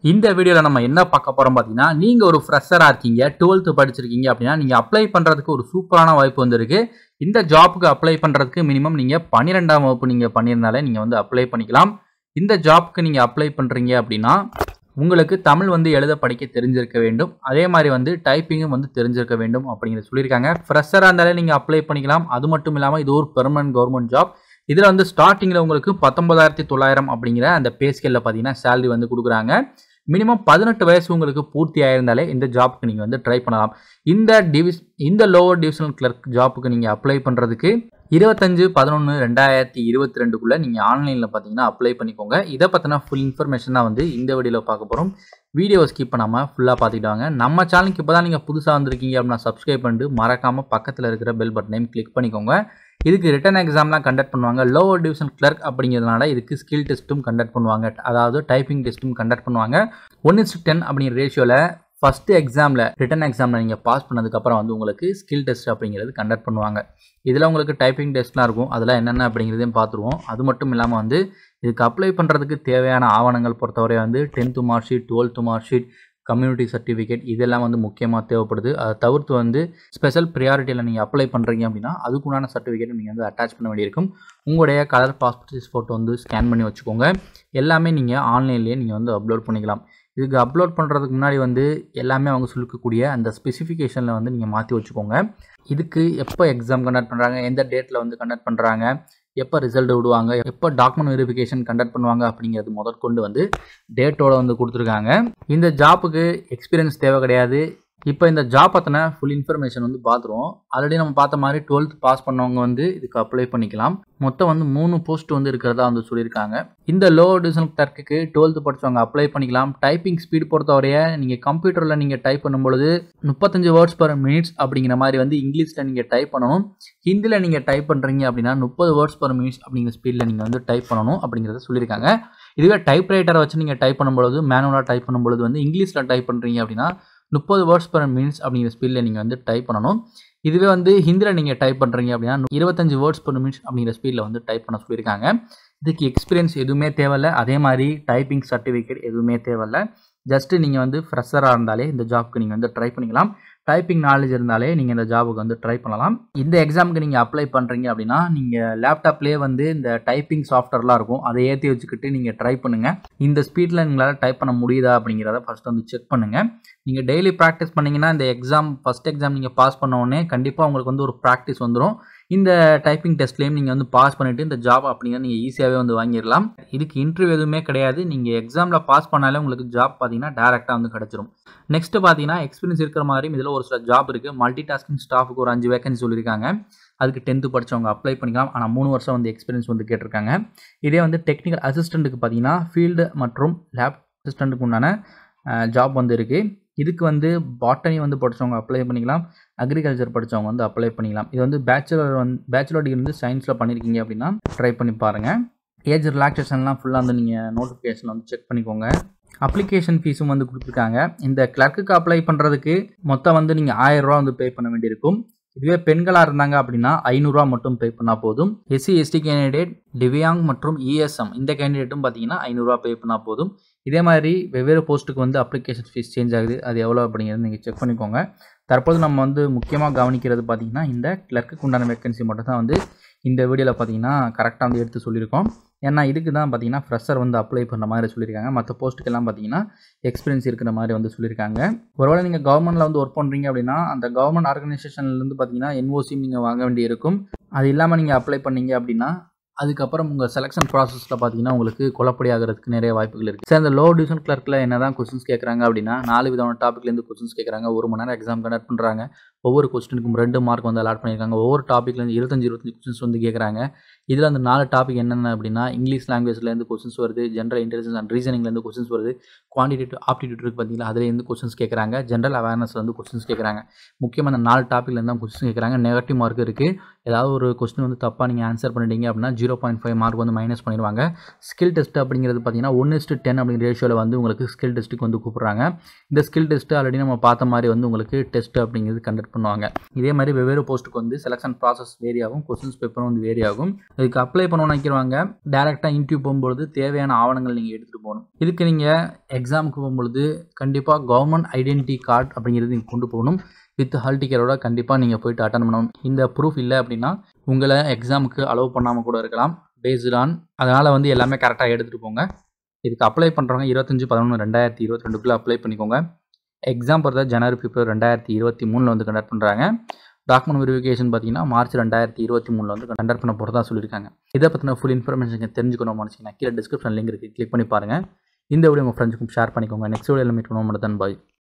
இந்த வீடியோவில் நம்ம என்ன பார்க்க போகிறோம் பார்த்தீங்கன்னா நீங்கள் ஒரு ஃப்ரெஷராக இருக்கீங்க டுவெல்த்து படிச்சிருக்கீங்க அப்படின்னா நீங்கள் அப்ளை பண்ணுறதுக்கு ஒரு சூப்பரான வாய்ப்பு வந்திருக்கு இந்த ஜாப்புக்கு அப்ளை பண்ணுறதுக்கு மினிமம் நீங்கள் பன்னிரெண்டாம் வகுப்பு நீங்கள் பண்ணியிருந்தாலே நீங்கள் வந்து அப்ளை பண்ணிக்கலாம் இந்த ஜாப்க்கு நீங்கள் அப்ளை பண்ணுறீங்க அப்படின்னா உங்களுக்கு தமிழ் வந்து எழுத படிக்க தெரிஞ்சிருக்க வேண்டும் அதே மாதிரி வந்து டைப்பிங்கும் வந்து தெரிஞ்சிருக்க வேண்டும் அப்படிங்கிறத சொல்லியிருக்காங்க ஃப்ரெஷராக இருந்தாலே நீங்கள் அப்ளை பண்ணிக்கலாம் அது மட்டும் இல்லாமல் இது ஒரு பெர்மனன்ட் கவர்மெண்ட் ஜாப் இதில் வந்து ஸ்டார்டிங்கில் உங்களுக்கு பத்தொன்பதாயிரத்தி தொள்ளாயிரம் அப்படிங்கிற அந்த பே ஸ்கேலில் பார்த்தீங்கன்னா சேலரி வந்து கொடுக்குறாங்க மினிமம் பதினெட்டு வயசு உங்களுக்கு பூர்த்தி ஆயிருந்தாலே இந்த ஜாப்புக்கு நீங்கள் வந்து ட்ரை பண்ணலாம் இந்த டிவிஸ் இந்த லோவர் டிவிஷனல் கிளர்க் ஜாப்புக்கு நீங்கள் அப்ளை பண்ணுறதுக்கு இருபத்தஞ்சு பதினொன்று ரெண்டாயிரத்தி இருபத்தி ரெண்டுக்குள்ளே நீங்கள் ஆன்லைனில் பார்த்தீங்கன்னா அப்ளை பண்ணிக்கோங்க இதை பற்றின ஃபுல் இன்ஃபர்மேஷன் தான் வந்து இந்த வீடியோவில் பார்க்க போகிறோம் வீடியோவை ஸ்கிப் பண்ணாமல் ஃபுல்லாக பார்த்துக்கிட்டு வாங்க நம்ம சேனலுக்கு இப்போ தான் நீங்கள் புதுசாக வந்திருக்கீங்க அப்படின்னா சப்ஸ்கிரைப் பண்ணிட்டு மறக்காமல் பக்கத்தில் இருக்கிற பெல் பட்டனையும் கிளிக் பண்ணிக்கோங்க இதுக்கு ரிட்டன் எக்ஸாம்லாம் கண்டக்ட் பண்ணுவாங்க லோவர் டிவிஷன் கிளர்க் அப்படிங்கிறதுனால இதுக்கு ஸ்கில் டெஸ்ட்டும் கண்டக்ட் பண்ணுவாங்க அதாவது டைப்பிங் டெஸ்ட்டும் கண்டக்ட் பண்ணுவாங்க ஒன் இஸ் டென் அப்படிங்கிற ரேஷியோவில் ஃபஸ்ட்டு எக்ஸாமில் ரிட்டன் எக்ஸாமில் நீங்கள் பாஸ் பண்ணதுக்கப்புறம் வந்து உங்களுக்கு ஸ்கில் டெஸ்ட் அப்படிங்கிறது கண்டக்ட் பண்ணுவாங்க இதில் உங்களுக்கு டைப்பிங் டெஸ்ட்லாம் இருக்கும் அதெல்லாம் என்னென்ன அப்படிங்கிறதையும் பார்த்துருவோம் அது மட்டும் இல்லாமல் வந்து இதுக்கு அப்ளை பண்ணுறதுக்கு தேவையான ஆவணங்கள் பொறுத்தவரை வந்து tenth mark sheet twelfth mark sheet community certificate இதெல்லாம் வந்து முக்கியமாக தேவைப்படுது அதை தவிர்த்து வந்து ஸ்பெஷல் ப்ரியாரிட்டியில் நீங்கள் அப்ளை பண்ணுறீங்க அப்படின்னா அதுக்குண்டான சர்டிஃபிகேட் நீங்கள் வந்து அட்டாச் பண்ண வேண்டியிருக்கும் உங்களுடைய கலர் பாஸ்போர்ட் சைஸ் ஃபோட்டோ வந்து ஸ்கேன் பண்ணி வச்சுக்கோங்க எல்லாமே நீங்கள் ஆன்லைன்லேயே நீங்கள் வந்து அப்லோட் பண்ணிக்கலாம் இதுக்கு அப்லோட் பண்ணுறதுக்கு முன்னாடி வந்து எல்லாமே அவங்க சொல்லிக்கக்கூடிய அந்த ஸ்பெசிஃபிகேஷனில் வந்து நீங்கள் மாற்றி வச்சுக்கோங்க இதுக்கு எப்போ எக்ஸாம் கண்டக்ட் பண்ணுறாங்க எந்த டேட்டில் வந்து கண்டக்ட் பண்ணுறாங்க எப்போ ரிசல்ட் விடுவாங்க எப்போ டாக்குமெண்ட் வெரிஃபிகேஷன் கண்டக்ட் பண்ணுவாங்க அப்படிங்கிறது முதற்கொண்டு வந்து டேட்டோட வந்து கொடுத்துருக்காங்க இந்த ஜாப்புக்கு எக்ஸ்பீரியன்ஸ் தேவை கிடையாது இப்போ இந்த ஜாப் பற்றின ஃபுல் இன்ஃபர்மேஷன் வந்து பார்த்துருவோம் ஆல்ரெடி நம்ம பார்த்த மாதிரி டுவெல்த் பாஸ் பண்ணவங்க வந்து இதுக்கு அப்ளை பண்ணிக்கலாம் மொத்தம் வந்து மூணு போஸ்ட் வந்து இருக்கிறதா வந்து சொல்லியிருக்காங்க இந்த லோ டிவிஷன் கிளர்க்கு டுவெல்த்து படித்தவங்க அப்ளை பண்ணிக்கலாம் டைப்பிங் ஸ்பீட் பொறுத்தவரைய நீங்கள் கம்ப்யூட்டரில் நீங்கள் டைப் பண்ணும்பொழுது முப்பத்தஞ்சு வேர்ட்ஸ் பர் மினிட்ஸ் அப்படிங்கிற மாதிரி வந்து இங்கிலீஷில் நீங்கள் டைப் பண்ணணும் ஹிந்தியில் நீங்கள் டைப் பண்ணுறீங்க அப்படின்னா முப்பது வேர்ட்ஸ் பர் மினிட்ஸ் அப்படிங்கிற ஸ்பீடில் நீங்கள் வந்து டைப் பண்ணணும் அப்படிங்கிறத சொல்லியிருக்காங்க இதுவே டைப் ரைட்டரை வச்சு நீங்கள் டைப் பண்ணும்பொழுது மேனுவலாக டைப் பண்ணும்பொழுது வந்து இங்கிலீஷில் டைப் பண்ணுறீங்க அப்படின்னா முப்பது வேர்ட்ஸ் பர் மினிட்ஸ் அப்படிங்கிற ஸ்பீடில் நீங்கள் வந்து டைப் பண்ணணும் இதுவே வந்து ஹிந்தியில் நீங்கள் டைப் பண்ணுறீங்க அப்படின்னா இருபத்தஞ்சு வேர்ட்ஸ் பர் மினிட்ஸ் அப்படிங்கிற ஸ்பீடில் வந்து டைப் பண்ண சொல்லியிருக்காங்க இதுக்கு எக்ஸ்பீரியன்ஸ் எதுவுமே தேவையில்ல அதே மாதிரி டைப்பிங் சர்டிஃபிகேட் எதுவுமே தேவையில்ல ஜஸ்ட்டு நீங்கள் வந்து ஃப்ரெஷராக இருந்தாலே இந்த ஜாப்க்கு நீங்கள் வந்து ட்ரை பண்ணிக்கலாம் டைப்பிங் நாலேஜ் இருந்தாலே நீங்கள் இந்த ஜாபுக்கு வந்து ட்ரை பண்ணலாம் இந்த எக்ஸாமுக்கு நீங்கள் அப்ளை பண்ணுறீங்க அப்படின்னா நீங்கள் லேப்டாப்லேயே வந்து இந்த டைப்பிங் சாஃப்ட்வேர்லாம் இருக்கும் அதை ஏற்றி வச்சுக்கிட்டு நீங்கள் ட்ரை பண்ணுங்கள் இந்த ஸ்பீடில் உங்களால் டைப் பண்ண முடியுதா அப்படிங்கிறத ஃபஸ்ட் வந்து செக் பண்ணுங்கள் நீங்கள் டெய்லி ப்ராக்டிஸ் பண்ணிங்கன்னா இந்த எக்ஸாம் ஃபஸ்ட் எக்ஸாம் நீங்கள் பாஸ் பண்ண உடனே கண்டிப்பாக உங்களுக்கு வந்து ஒரு ப்ராக்டிஸ் வந்துடும் இந்த டைப்பிங் டெஸ்ட்லேயும் நீங்கள் வந்து பாஸ் பண்ணிவிட்டு இந்த ஜாப் அப்படிங்கிறத நீங்கள் ஈஸியாகவே வந்து வாங்கிடலாம் இதுக்கு இன்டர்வியூ எதுவுமே கிடையாது நீங்கள் எக்ஸாமில் பாஸ் பண்ணாலே உங்களுக்கு ஜாப் பார்த்தீங்கன்னா டேரெக்டாக வந்து கிடச்சிரும் நெக்ஸ்ட்டு பார்த்தீங்கன்னா எக்ஸ்பீரியன்ஸ் இருக்கிற மாதிரி இதில் ஒரு சில ஜாப் இருக்குது மல்டி டாஸ்கிங் ஸ்டாஃபுக்கு ஒரு அஞ்சு வேகன்சி சொல்லியிருக்காங்க அதுக்கு டென்த்து படித்தவங்க அப்ளை பண்ணிக்கலாம் ஆனால் மூணு வருஷம் வந்து எக்ஸ்பீரியன்ஸ் வந்து கேட்டிருக்காங்க இதே வந்து டெக்னிக்கல் அசிஸ்டண்ட்டுக்கு பார்த்தீங்கன்னா ஃபீல்டு மற்றும் லேப் அசிஸ்டண்ட்டுக்கு உண்டான ஜாப் வந்து இருக்குது இதுக்கு வந்து பாட்டனி வந்து படித்தவங்க அப்ளை பண்ணிக்கலாம் அக்ரிகல்ச்சர் படித்தவங்க வந்து அப்ளை பண்ணிக்கலாம் இது வந்து பேச்சுலர் வந்து பேச்சுலர் டிகிரி வந்து சயின்ஸில் பண்ணியிருக்கீங்க அப்படின்னா ட்ரை பண்ணி பாருங்கள் ஏஜ் ரிலாக்ஸேஷன்லாம் ஃபுல்லாக வந்து நீங்கள் நோட்டிஃபிகேஷன் வந்து செக் பண்ணிக்கோங்க அப்ளிகேஷன் ஃபீஸும் வந்து கொடுத்துருக்காங்க இந்த கிளர்க்குக்கு அப்ளை பண்ணுறதுக்கு மொத்தம் வந்து நீங்கள் ஆயிரரூவா வந்து பே பண்ண வேண்டியிருக்கும் இதுவே பெண்களாக இருந்தாங்க அப்படின்னா ஐநூறுரூவா மட்டும் பே பண்ணால் போதும் எஸ்சி எஸ்டி கேண்டிடேட் டிவியாங் மற்றும் இஎஸ்எம் இந்த கேண்டிடேட்டும் பார்த்தீங்கன்னா ஐநூறுரூவா பே பண்ணால் போதும் இதே மாதிரி வெவ்வேறு போஸ்ட்டுக்கு வந்து அப்ளிகேஷன் ஃபீஸ் சேஞ்ச் ஆகுது அது எவ்வளோ அப்படிங்கிறது நீங்கள் செக் பண்ணிக்கோங்க தற்போது நம்ம வந்து முக்கியமாக கவனிக்கிறது பார்த்தீங்கன்னா இந்த கிளர்க்குக்கு உண்டான வேக்கன்சி மட்டும் தான் வந்து இந்த வீடியோவில் பார்த்தீங்கன்னா கரெக்டாக வந்து எடுத்து சொல்லியிருக்கோம் ஏன்னா இதுக்கு தான் பார்த்தீங்கன்னா ஃப்ரெஷர் வந்து அப்ளை பண்ணுற மாதிரி சொல்லியிருக்காங்க மற்ற போஸ்ட்டுக்கெல்லாம் பார்த்தீங்கன்னா எக்ஸ்பீரியன்ஸ் இருக்கிற மாதிரி வந்து சொல்லியிருக்காங்க ஒருவேளை நீங்கள் கவர்மெண்ட்டில் வந்து ஒர்க் பண்ணுறீங்க அப்படின்னா அந்த கவர்மெண்ட் ஆர்கனைசேஷன்லேருந்து பார்த்தீங்கன்னா என்ஓசி நீங்கள் வாங்க வேண்டி இருக்கும் அது இல்லாமல் நீங்கள் அப்ளை பண்ணீங்க அப்படின்னா அதுக்கப்புறம் உங்கள் செலெக்ஷன் ப்ராசஸில் பார்த்தீங்கன்னா உங்களுக்கு குழப்படி ஆகிறதுக்கு நிறைய வாய்ப்புகள் இருக்குது சார் இந்த லோ டிவிஷன் கிளர்க்கில் என்ன தான் கொஸ்டின்ஸ் கேட்குறாங்க அப்படின்னா நாலு விதமான டாப்பிக்லேருந்து கொஸ்டின்ஸ் கேட்குறாங்க ஒரு மணி நேரம் எக்ஸாம் கண்டக்ட் பண்ணுறாங்க ஒவ்வொரு கொஸ்டினுக்கும் ரெண்டு மார்க் வந்து அலாட் பண்ணியிருக்காங்க ஒவ்வொரு டாப்பிக்லேருந்து இருபத்தஞ்சி இருபத்தஞ்சி கொஸ்டின்ஸ் வந்து கேட்குறாங்க இதில் அந்த நாலு டாபிக் என்னென்ன அப்படின்னா இங்கிலீஷ் லாங்குவேஜ்லேருந்து கொஸ்டின்ஸ் வருது ஜென்ரல் இன்டெலிஜென்ஸ் அண்ட் ரீசனிங்லேருந்து கொஸ்டின்ஸ் வருது குவான்டிடேட்டிவ் ஆப்டிடியூட் இருக்குது பார்த்தீங்களா அதுலேருந்து கொஸ்டின்ஸ் கேட்குறாங்க ஜென்ரல் அவேர்னஸ்லேருந்து கொஸ்டின்ஸ் கேட்குறாங்க முக்கியமாக அந்த நாலு டாப்பிக்லேருந்து தான் கொஸ்டின் கேட்குறாங்க நெகட்டிவ் மார்க் இருக்குது ஏதாவது ஒரு கொஸ்டின் வந்து தப்பாக நீங்கள் ஆன்சர் பண்ணிட்டீங்க அப்படின்னா ஜீரோ பாயிண்ட் ஃபைவ் மார்க் வந்து மைனஸ் பண்ணிடுவாங்க ஸ்கில் டெஸ்ட் அப்படிங்கிறது பார்த்தீங்கன்னா ஒன் இஸ்ட்டு டென் அப்படிங்கிற ரேஷியோவில் வந்து உங்களுக்கு ஸ்கில் டெஸ்ட்டுக்கு வந்து கூப்பிட்றாங்க இந்த ஸ்கில் டெஸ்ட்டு ஆல்ரெடி நம்ம பார்த்த மாதிரி வந்து உங்களுக்கு டெஸ்ட் அப்படிங்கிறது கண்டக்ட் பண்ணுவாங்க இதே மாதிரி வெவ்வேறு போஸ்ட்டுக்கு வந்து செலெக்ஷன் ப்ராசஸ் வேரி ஆகும் கொஸ்டின்ஸ் பேப்பரும் வந்து வேரி ஆகும் இதுக்கு அப்ளை பண்ண நினைக்கிறவங்க டேரெக்டாக இன்டர்வியூ போகும்பொழுது தேவையான ஆவணங்கள் நீங்கள் எடுத்துகிட்டு போகணும் இதுக்கு நீங்கள் எக்ஸாமுக்கு போகும்பொழுது கண்டிப்பாக கவர்மெண்ட் ஐடென்டிட்டி கார்டு அப்படிங்கிறது நீங்கள் கொண்டு போகணும் வித் ஹால் டிக்கெட்டோட கண்டிப்பாக நீங்கள் போயிட்டு அட்டன் பண்ணணும் இந்த ப்ரூஃப் இல்லை அப்படின்னா உங்களை எக்ஸாமுக்கு அலோவ் பண்ணாமல் கூட இருக்கலாம் பேஸ்டு ஆன் அதனால் வந்து எல்லாமே கரெக்டாக எடுத்துகிட்டு போங்க இதுக்கு அப்ளை பண்ணுறவங்க இருபத்தஞ்சி பதினொன்று ரெண்டாயிரத்தி இருபத்தி ரெண்டுக்குள்ளே அப்ளை பண்ணிக்கோங்க எக்ஸாம் பொறுத்த ஜனவரி பிப்ரவரி ரெண்டாயிரத்தி இருபத்தி மூணில் வந்து கண்டக்ட் பண்ணுறாங்க டாக்குமெண்ட் வெரிஃபிகேஷன் பார்த்தீங்கன்னா மார்ச் ரெண்டாயிரத்தி இருபத்தி மூணில் வந்து கண்டக்ட் பண்ண போகிறதா சொல்லியிருக்காங்க இதை பற்றின ஃபுல் இன்ஃபர்மேஷன் தெரிஞ்சுக்கணும் நினச்சிங்கன்னா கீழே டிஸ்கிரிப்ஷன் லிங்க் இருக்குது கிளிக் பண்ணி பாருங்கள் இந்த வீடியோ உங்கள் ஃப்ரெண்ட்ஸுக்கும் ஷேர் பண்ணிக்கோங்க நெக்ஸ்ட் வீடியோவில் மீட் பண்ணுவோம் மட்டும் தான் பாய்